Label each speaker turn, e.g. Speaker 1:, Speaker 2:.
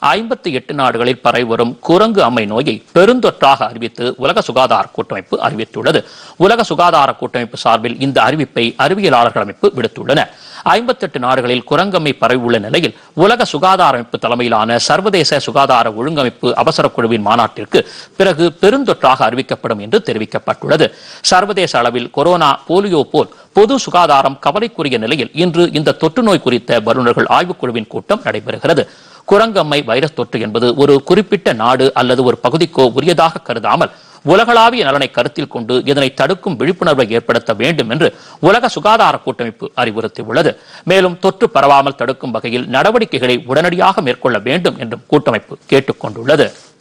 Speaker 1: ஐம்பத்தி எட்டு நாடுகளில் பரவி வரும் குரங்கு அம்மை நோயை பெருந்தொற்றாக அறிவித்து உலக சுகாதார கூட்டமைப்பு அறிவித்துள்ளது உலக சுகாதார கூட்டமைப்பு சார்பில் இந்த அறிவிப்பை அறிவியலாளர்கள் அமைப்பு விடுத்துள்ளன ஐம்பத்தெட்டு நாடுகளில் குரங்கம்மை பரவியுள்ள நிலையில் உலக சுகாதார அமைப்பு தலைமையிலான சர்வதேச சுகாதார ஒழுங்கமைப்பு அவசர குழுவின் மாநாட்டிற்கு பிறகு பெருந்தொற்றாக அறிவிக்கப்படும் என்று தெரிவிக்கப்பட்டுள்ளது சர்வதேச அளவில் கொரோனா போலியோ போல் பொது சுகாதாரம் கவலைக்குரிய நிலையில் இன்று இந்த தொற்று நோய் குறித்த வல்லுநர்கள் ஆய்வுக்குழுவின் கூட்டம் நடைபெறுகிறது குரங்கம்மை வைரஸ் தொற்று என்பது ஒரு குறிப்பிட்ட நாடு அல்லது ஒரு பகுதிக்கோ உரியதாக கருதாமல் உலகளாவிய நலனை கருத்தில் கொண்டு இதனை தடுக்கும் விழிப்புணர்வை ஏற்படுத்த வேண்டும் என்று உலக சுகாதார கூட்டமைப்பு அறிவுறுத்தியுள்ளது மேலும் தொற்று பரவாமல் தடுக்கும் வகையில் நடவடிக்கைகளை உடனடியாக மேற்கொள்ள வேண்டும் என்றும் கூட்டமைப்பு கேட்டுக் கொண்டுள்ளது